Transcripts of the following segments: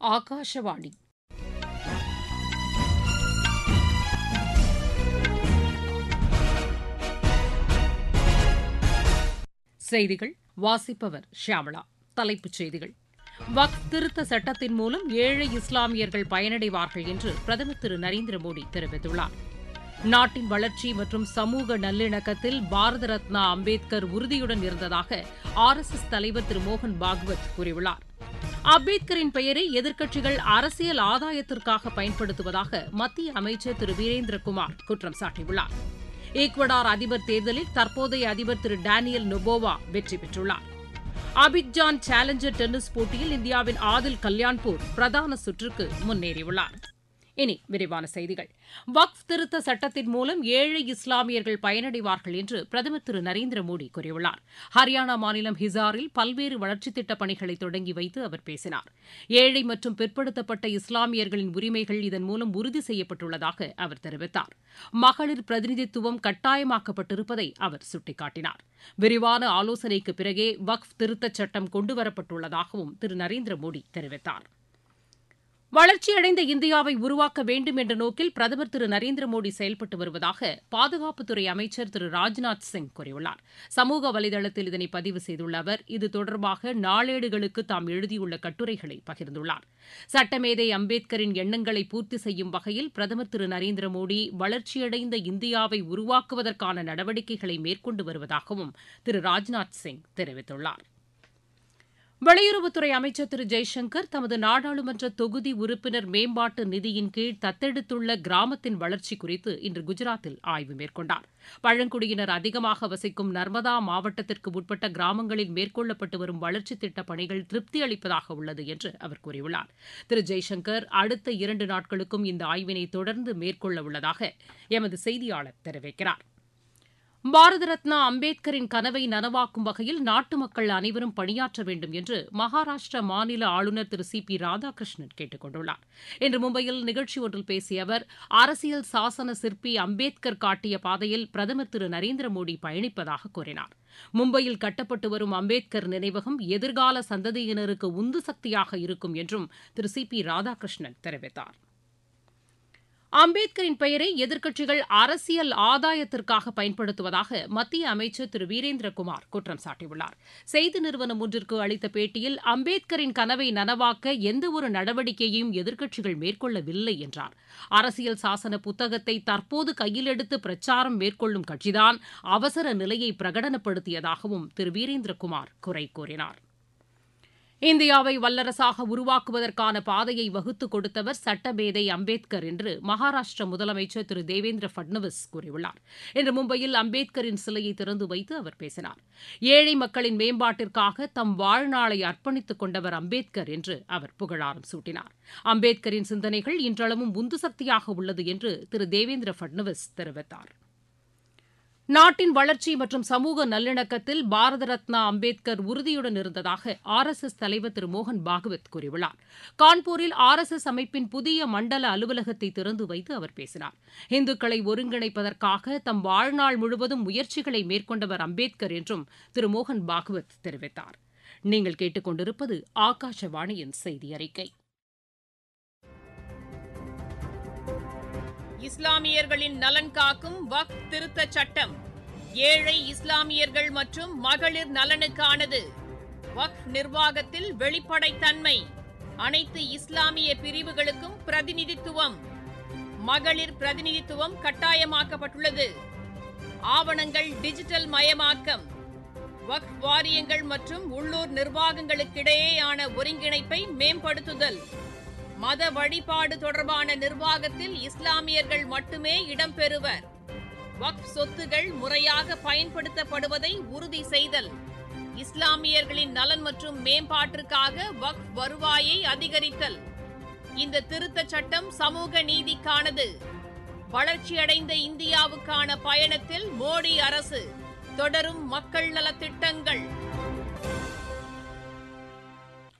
ஆகாஷவாணி செய்திகள் வாசிப்பவர் ஷியாமளா தலைப்புச் செய்திகள் வக்ஃப் திருத்த சட்டத்தின் மூலம் ஏழை இஸ்லாமியர்கள் பயனடைவார்கள் என்று பிரதமர் திரு நரேந்திர மோடி தெரிவித்துள்ளார் நாட்டின் வளர்ச்சி மற்றும் சமூக நல்லிணக்கத்தில் பாரத ரத்னா அம்பேத்கர் உறுதியுடன் இருந்ததாக ஆர் எஸ் எஸ் தலைவர் திரு மோகன் பாகவத் கூறியுள்ளார் அம்பேத்கரின் பெயரை எதிர்க்கட்சிகள் அரசியல் ஆதாயத்திற்காக பயன்படுத்துவதாக மத்திய அமைச்சர் திரு வீரேந்திரகுமார் குற்றம் சாட்டியுள்ளார் ஈக்வடார் அதிபர் தேர்தலில் தற்போதைய அதிபர் திரு டேனியல் நொபோவா வெற்றி பெற்றுள்ளார் அபிட்ஜான் சேலஞ்சர் டென்னிஸ் போட்டியில் இந்தியாவின் ஆதில் கல்யாண்பூர் பிரதான சுற்றுக்கு முன்னேறியுள்ளார் இனி விரிவான செய்திகள் வக்ஃப் திருத்த சட்டத்தின் மூலம் ஏழை இஸ்லாமியர்கள் பயனடைவார்கள் என்று பிரதமர் திரு நரேந்திர மோடி கூறியுள்ளார் ஹரியானா மாநிலம் ஹிசாரில் பல்வேறு வளர்ச்சித் திட்டப் பணிகளை தொடங்கி வைத்து அவர் பேசினார் ஏழை மற்றும் பிற்படுத்தப்பட்ட இஸ்லாமியர்களின் உரிமைகள் இதன் மூலம் உறுதி செய்யப்பட்டுள்ளதாக அவர் தெரிவித்தார் மகளிர் பிரதிநிதித்துவம் கட்டாயமாக்கப்பட்டிருப்பதை அவர் சுட்டிக்காட்டினார் விரிவான ஆலோசனைக்கு பிறகே வக்ஃப் திருத்தச் சட்டம் கொண்டுவரப்பட்டுள்ளதாகவும் திரு நரேந்திர மோடி தெரிவித்தார் வளர்ச்சியடைந்த இந்தியாவை உருவாக்க வேண்டும் என்ற நோக்கில் பிரதமர் திரு நரேந்திர மோடி செயல்பட்டு வருவதாக பாதுகாப்புத்துறை அமைச்சர் திரு ராஜ்நாத் சிங் கூறியுள்ளார் சமூக வலைதளத்தில் இதனை பதிவு செய்துள்ள அவர் இது தொடர்பாக நாளேடுகளுக்கு தாம் எழுதியுள்ள கட்டுரைகளை பகிர்ந்துள்ளார் சட்டமேதை அம்பேத்கரின் எண்ணங்களை பூர்த்தி செய்யும் வகையில் பிரதமர் திரு நரேந்திர மோடி வளர்ச்சியடைந்த இந்தியாவை உருவாக்குவதற்கான நடவடிக்கைகளை மேற்கொண்டு வருவதாகவும் திரு ராஜ்நாத் சிங் தெரிவித்துள்ளார் வெளியுறவுத்துறை அமைச்சர் திரு ஜெய்சங்கர் தமது நாடாளுமன்ற தொகுதி உறுப்பினர் மேம்பாட்டு நிதியின் கீழ் தத்தெடுத்துள்ள கிராமத்தின் வளர்ச்சி குறித்து இன்று குஜராத்தில் ஆய்வு மேற்கொண்டார் பழங்குடியினர் அதிகமாக வசிக்கும் நர்மதா மாவட்டத்திற்கு உட்பட்ட கிராமங்களில் மேற்கொள்ளப்பட்டு வரும் வளர்ச்சித் திட்டப் பணிகள் திருப்தி அளிப்பதாக உள்ளது என்று அவர் கூறியுள்ளார் திரு ஜெய்சங்கர் அடுத்த இரண்டு நாட்களுக்கும் இந்த ஆய்வினை தொடர்ந்து மேற்கொள்ள உள்ளதாக எமது செய்தியாளர் தெரிவிக்கிறார் பாரத ரத்னா அம்பேத்கரின் கனவை நனவாக்கும் வகையில் நாட்டு மக்கள் அனைவரும் பணியாற்ற வேண்டும் என்று மகாராஷ்டிரா மாநில ஆளுநர் திரு சி பி ராதாகிருஷ்ணன் கேட்டுக் கொண்டுள்ளார் இன்று மும்பையில் நிகழ்ச்சி ஒன்றில் பேசிய அவர் அரசியல் சாசன சிற்பி அம்பேத்கர் காட்டிய பாதையில் பிரதமர் திரு நரேந்திர மோடி பயணிப்பதாக கூறினார் மும்பையில் கட்டப்பட்டு வரும் அம்பேத்கர் நினைவகம் எதிர்கால சந்ததியினருக்கு உந்து சக்தியாக இருக்கும் என்றும் திரு சி பி ராதாகிருஷ்ணன் தெரிவித்தார் அம்பேத்கரின் பெயரை எதிர்க்கட்சிகள் அரசியல் ஆதாயத்திற்காக பயன்படுத்துவதாக மத்திய அமைச்சர் திரு வீரேந்திரகுமார் குற்றம் சாட்டியுள்ளார் செய்தி நிறுவனம் ஒன்றிற்கு அளித்த பேட்டியில் அம்பேத்கரின் கனவை நனவாக்க எந்தவொரு நடவடிக்கையையும் எதிர்க்கட்சிகள் மேற்கொள்ளவில்லை என்றார் அரசியல் சாசன புத்தகத்தை தற்போது கையில் எடுத்து பிரச்சாரம் மேற்கொள்ளும் கட்சிதான் அவசர நிலையை பிரகடனப்படுத்தியதாகவும் திரு வீரேந்திரகுமார் குறை கூறினார் இந்தியாவை வல்லரசாக உருவாக்குவதற்கான பாதையை வகுத்துக் கொடுத்தவர் சட்டமேதை அம்பேத்கர் என்று மகாராஷ்டிர முதலமைச்சர் திரு தேவேந்திர பட்னவிஸ் கூறியுள்ளார் இன்று மும்பையில் அம்பேத்கரின் சிலையை திறந்து வைத்து அவர் பேசினார் ஏழை மக்களின் மேம்பாட்டிற்காக தம் வாழ்நாளை அர்ப்பணித்துக் கொண்டவர் அம்பேத்கர் என்று அவர் புகழாரம் சூட்டினார் அம்பேத்கரின் சிந்தனைகள் இன்றளவும் உந்து சக்தியாக உள்ளது என்று திரு தேவேந்திர பட்னவிஸ் தெரிவித்தார் நாட்டின் வளர்ச்சி மற்றும் சமூக நல்லிணக்கத்தில் பாரத ரத்னா அம்பேத்கர் உறுதியுடன் இருந்ததாக ஆர் எஸ் எஸ் தலைவர் திரு மோகன் பாகவத் கூறியுள்ளார் கான்பூரில் ஆர் எஸ் எஸ் அமைப்பின் புதிய மண்டல அலுவலகத்தை திறந்து வைத்து அவர் பேசினார் இந்துக்களை ஒருங்கிணைப்பதற்காக தம் வாழ்நாள் முழுவதும் முயற்சிகளை மேற்கொண்டவர் அம்பேத்கர் என்றும் திரு மோகன் பாகவத் தெரிவித்தார் நீங்கள் கேட்டுக்கொண்டிருப்பது ஆகாஷவாணியின் செய்தி அறிக்கை இஸ்லாமியர்களின் நலன் காக்கும் வக்ஃப் திருத்தச் சட்டம் ஏழை இஸ்லாமியர்கள் மற்றும் மகளிர் நலனுக்கானது வக்ஃப் நிர்வாகத்தில் வெளிப்படைத்தன்மை அனைத்து இஸ்லாமிய பிரிவுகளுக்கும் பிரதிநிதித்துவம் மகளிர் பிரதிநிதித்துவம் கட்டாயமாக்கப்பட்டுள்ளது ஆவணங்கள் டிஜிட்டல் மயமாக்கம் வக்ஃப் வாரியங்கள் மற்றும் உள்ளூர் நிர்வாகங்களுக்கிடையேயான ஒருங்கிணைப்பை மேம்படுத்துதல் மத வழிபாடு தொடர்பான நிர்வாகத்தில் இஸ்லாமியர்கள் மட்டுமே இடம்பெறுவர் வக்ஃப் சொத்துகள் முறையாக பயன்படுத்தப்படுவதை உறுதி செய்தல் இஸ்லாமியர்களின் நலன் மற்றும் மேம்பாட்டிற்காக வக்ஃப் வருவாயை அதிகரித்தல் இந்த திருத்தச் சட்டம் சமூக நீதிக்கானது வளர்ச்சியடைந்த இந்தியாவுக்கான பயணத்தில் மோடி அரசு தொடரும் மக்கள் நலத்திட்டங்கள்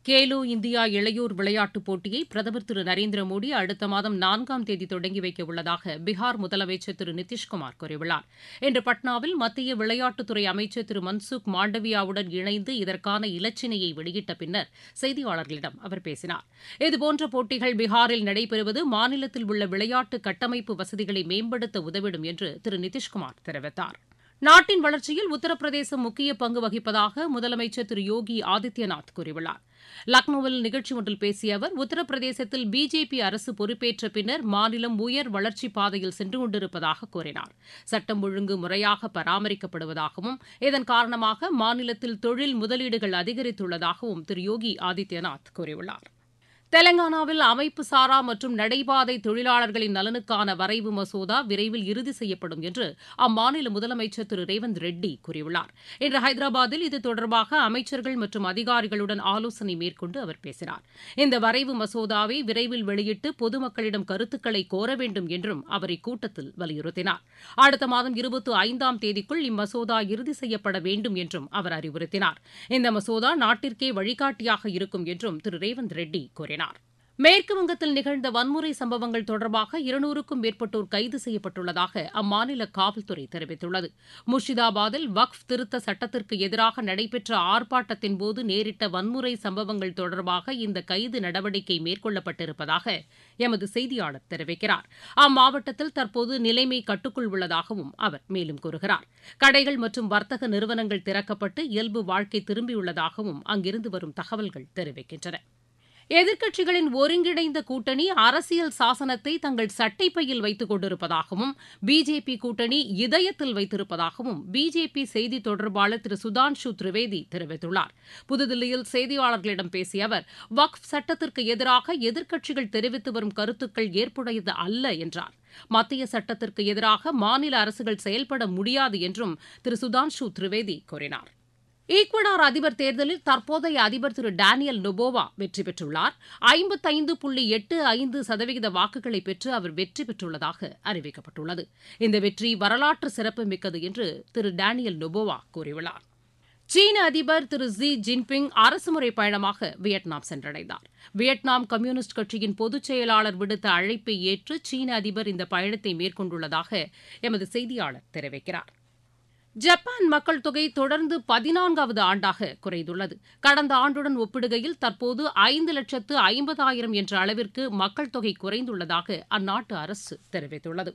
கேலோ இந்தியா இளையோர் விளையாட்டுப் போட்டியை பிரதமர் திரு நரேந்திர மோடி அடுத்த மாதம் நான்காம் தேதி தொடங்கி வைக்க உள்ளதாக பீகார் முதலமைச்சர் திரு நிதிஷ்குமார் கூறியுள்ளார் இன்று பட்னாவில் மத்திய விளையாட்டுத்துறை அமைச்சர் திரு மன்சுக் மாண்டவியாவுடன் இணைந்து இதற்கான இலச்சினையை வெளியிட்ட பின்னர் செய்தியாளர்களிடம் அவர் பேசினார் இதுபோன்ற போட்டிகள் பீகாரில் நடைபெறுவது மாநிலத்தில் உள்ள விளையாட்டு கட்டமைப்பு வசதிகளை மேம்படுத்த உதவிடும் என்று திரு நிதிஷ்குமார் தெரிவித்தார் நாட்டின் வளர்ச்சியில் உத்தரப்பிரதேசம் முக்கிய பங்கு வகிப்பதாக முதலமைச்சர் திரு யோகி ஆதித்யநாத் கூறியுள்ளார் லக்னோவில் நிகழ்ச்சி ஒன்றில் பேசிய அவர் உத்தரப்பிரதேசத்தில் பிஜேபி அரசு பொறுப்பேற்ற பின்னர் மாநிலம் உயர் வளர்ச்சிப் பாதையில் சென்று கொண்டிருப்பதாக கூறினார் சட்டம் ஒழுங்கு முறையாக பராமரிக்கப்படுவதாகவும் இதன் காரணமாக மாநிலத்தில் தொழில் முதலீடுகள் அதிகரித்துள்ளதாகவும் திரு யோகி ஆதித்யநாத் கூறியுள்ளார் தெலங்கானாவில் அமைப்பு சாரா மற்றும் நடைபாதை தொழிலாளர்களின் நலனுக்கான வரைவு மசோதா விரைவில் இறுதி செய்யப்படும் என்று அம்மாநில முதலமைச்சர் திரு ரேவந்த் ரெட்டி கூறியுள்ளார் இன்று ஹைதராபாத்தில் இது தொடர்பாக அமைச்சர்கள் மற்றும் அதிகாரிகளுடன் ஆலோசனை மேற்கொண்டு அவர் பேசினார் இந்த வரைவு மசோதாவை விரைவில் வெளியிட்டு பொதுமக்களிடம் கருத்துக்களை கோர வேண்டும் என்றும் அவர் இக்கூட்டத்தில் வலியுறுத்தினார் அடுத்த மாதம் இருபத்தி ஐந்தாம் தேதிக்குள் இம்மசோதா இறுதி செய்யப்பட வேண்டும் என்றும் அவர் அறிவுறுத்தினார் இந்த மசோதா நாட்டிற்கே வழிகாட்டியாக இருக்கும் என்றும் திரு ரேவந்த் ரெட்டி கூறினார் மேற்குவங்கத்தில் நிகழ்ந்த வன்முறை சம்பவங்கள் தொடர்பாக இருநூறுக்கும் மேற்பட்டோர் கைது செய்யப்பட்டுள்ளதாக அம்மாநில காவல்துறை தெரிவித்துள்ளது முர்ஷிதாபாத்தில் வக்ஃப் திருத்த சட்டத்திற்கு எதிராக நடைபெற்ற ஆர்ப்பாட்டத்தின் போது நேரிட்ட வன்முறை சம்பவங்கள் தொடர்பாக இந்த கைது நடவடிக்கை மேற்கொள்ளப்பட்டிருப்பதாக எமது செய்தியாளர் தெரிவிக்கிறார் அம்மாவட்டத்தில் தற்போது நிலைமை கட்டுக்குள் உள்ளதாகவும் அவர் மேலும் கூறுகிறார் கடைகள் மற்றும் வர்த்தக நிறுவனங்கள் திறக்கப்பட்டு இயல்பு வாழ்க்கை திரும்பியுள்ளதாகவும் அங்கிருந்து வரும் தகவல்கள் தெரிவிக்கின்றன எதிர்க்கட்சிகளின் ஒருங்கிணைந்த கூட்டணி அரசியல் சாசனத்தை தங்கள் சட்டைப்பையில் வைத்துக் கொண்டிருப்பதாகவும் பிஜேபி கூட்டணி இதயத்தில் வைத்திருப்பதாகவும் பிஜேபி செய்தி தொடர்பாளர் திரு சுதான்ஷு திரிவேதி தெரிவித்துள்ளார் புதுதில்லியில் செய்தியாளர்களிடம் பேசிய அவர் வக்ஃப் சட்டத்திற்கு எதிராக எதிர்க்கட்சிகள் தெரிவித்து வரும் கருத்துக்கள் ஏற்புடையது அல்ல என்றார் மத்திய சட்டத்திற்கு எதிராக மாநில அரசுகள் செயல்பட முடியாது என்றும் திரு சுதான்ஷு திரிவேதி கூறினார் ஈக்வடார் அதிபர் தேர்தலில் தற்போதைய அதிபர் திரு டேனியல் நொபோவா வெற்றி பெற்றுள்ளார் ஐம்பத்தைந்து புள்ளி எட்டு ஐந்து சதவிகித வாக்குகளை பெற்று அவர் வெற்றி பெற்றுள்ளதாக அறிவிக்கப்பட்டுள்ளது இந்த வெற்றி வரலாற்று சிறப்புமிக்கது என்று திரு டேனியல் நொபோவா கூறியுள்ளார் சீன அதிபர் திரு ஜி ஜின்பிங் அரசுமுறை பயணமாக வியட்நாம் சென்றடைந்தார் வியட்நாம் கம்யூனிஸ்ட் கட்சியின் பொதுச் செயலாளர் விடுத்த அழைப்பை ஏற்று சீன அதிபர் இந்த பயணத்தை மேற்கொண்டுள்ளதாக எமது செய்தியாளர் தெரிவிக்கிறார் ஜப்பான் மக்கள் தொகை தொடர்ந்து பதினான்காவது ஆண்டாக குறைந்துள்ளது கடந்த ஆண்டுடன் ஒப்பிடுகையில் தற்போது ஐந்து லட்சத்து ஐம்பதாயிரம் என்ற அளவிற்கு மக்கள் தொகை குறைந்துள்ளதாக அந்நாட்டு அரசு தெரிவித்துள்ளது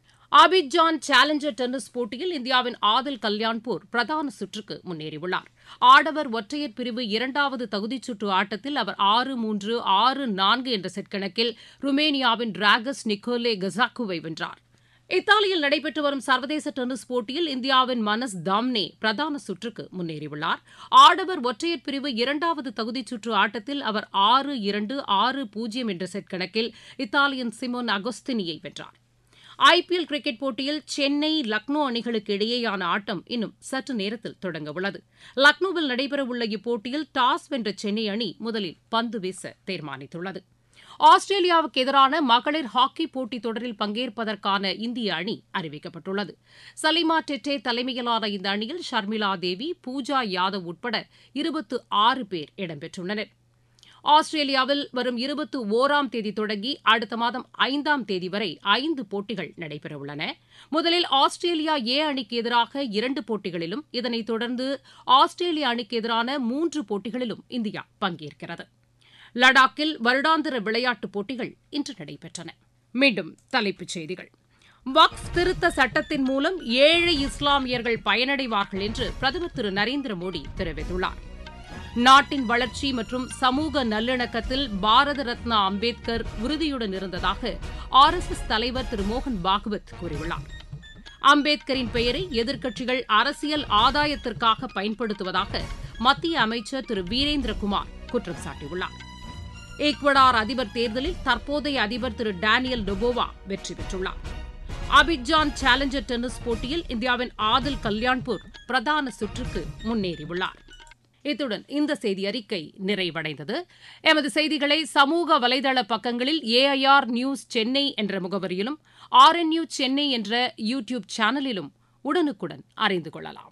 அபிஜான் சேலஞ்சர் டென்னிஸ் போட்டியில் இந்தியாவின் ஆதில் கல்யாண்பூர் பிரதான சுற்றுக்கு முன்னேறியுள்ளார் ஆடவர் ஒற்றையர் பிரிவு இரண்டாவது தகுதிச் சுற்று ஆட்டத்தில் அவர் ஆறு மூன்று ஆறு நான்கு என்ற செட் கணக்கில் ருமேனியாவின் டிராகஸ் நிக்கோலே கசாக்குவை வென்றார் இத்தாலியில் நடைபெற்று வரும் சர்வதேச டென்னிஸ் போட்டியில் இந்தியாவின் மனஸ் தாம்னே பிரதான சுற்றுக்கு முன்னேறியுள்ளார் ஆடவர் ஒற்றையர் பிரிவு இரண்டாவது தகுதிச் சுற்று ஆட்டத்தில் அவர் ஆறு இரண்டு ஆறு பூஜ்ஜியம் என்ற செட் கணக்கில் இத்தாலியன் சிமோன் அகோஸ்தினியை வென்றார் ஐபிஎல் கிரிக்கெட் போட்டியில் சென்னை லக்னோ அணிகளுக்கு இடையேயான ஆட்டம் இன்னும் சற்று நேரத்தில் தொடங்க உள்ளது லக்னோவில் நடைபெறவுள்ள இப்போட்டியில் டாஸ் வென்ற சென்னை அணி முதலில் பந்து வீச தீர்மானித்துள்ளது ஆஸ்திரேலியாவுக்கு எதிரான மகளிர் ஹாக்கி போட்டித் தொடரில் பங்கேற்பதற்கான இந்திய அணி அறிவிக்கப்பட்டுள்ளது சலிமா டெட்டே தலைமையிலான இந்த அணியில் ஷர்மிளா தேவி பூஜா யாதவ் உட்பட இருபத்து ஆறு பேர் இடம்பெற்றுள்ளனர் ஆஸ்திரேலியாவில் வரும் இருபத்தி ஓராம் தேதி தொடங்கி அடுத்த மாதம் ஐந்தாம் தேதி வரை ஐந்து போட்டிகள் நடைபெறவுள்ளன முதலில் ஆஸ்திரேலியா ஏ அணிக்கு எதிராக இரண்டு போட்டிகளிலும் இதனைத் தொடர்ந்து ஆஸ்திரேலியா அணிக்கு எதிரான மூன்று போட்டிகளிலும் இந்தியா பங்கேற்கிறது லடாக்கில் வருடாந்திர விளையாட்டுப் போட்டிகள் இன்று நடைபெற்றன மீண்டும் தலைப்புச் செய்திகள் வக்ஃப் திருத்த சட்டத்தின் மூலம் ஏழை இஸ்லாமியர்கள் பயனடைவார்கள் என்று பிரதமர் திரு நரேந்திர மோடி தெரிவித்துள்ளார் நாட்டின் வளர்ச்சி மற்றும் சமூக நல்லிணக்கத்தில் பாரத ரத்னா அம்பேத்கர் உறுதியுடன் இருந்ததாக ஆர் எஸ் எஸ் தலைவர் திரு மோகன் பாகவத் கூறியுள்ளார் அம்பேத்கரின் பெயரை எதிர்க்கட்சிகள் அரசியல் ஆதாயத்திற்காக பயன்படுத்துவதாக மத்திய அமைச்சர் திரு வீரேந்திரகுமார் குற்றம் சாட்டியுள்ளார் ஈக்வடார் அதிபர் தேர்தலில் தற்போதைய அதிபர் திரு டேனியல் டொபோவா வெற்றி பெற்றுள்ளார் அபிஜான் சேலஞ்சர் டென்னிஸ் போட்டியில் இந்தியாவின் ஆதில் கல்யாண்பூர் பிரதான சுற்றுக்கு முன்னேறியுள்ளார் இத்துடன் இந்த செய்தி அறிக்கை நிறைவடைந்தது எமது செய்திகளை சமூக வலைதள பக்கங்களில் ஏஐஆர் நியூஸ் சென்னை என்ற முகவரியிலும் ஆர்என்யூ சென்னை என்ற யூ டியூப் சேனலிலும் உடனுக்குடன் அறிந்து கொள்ளலாம்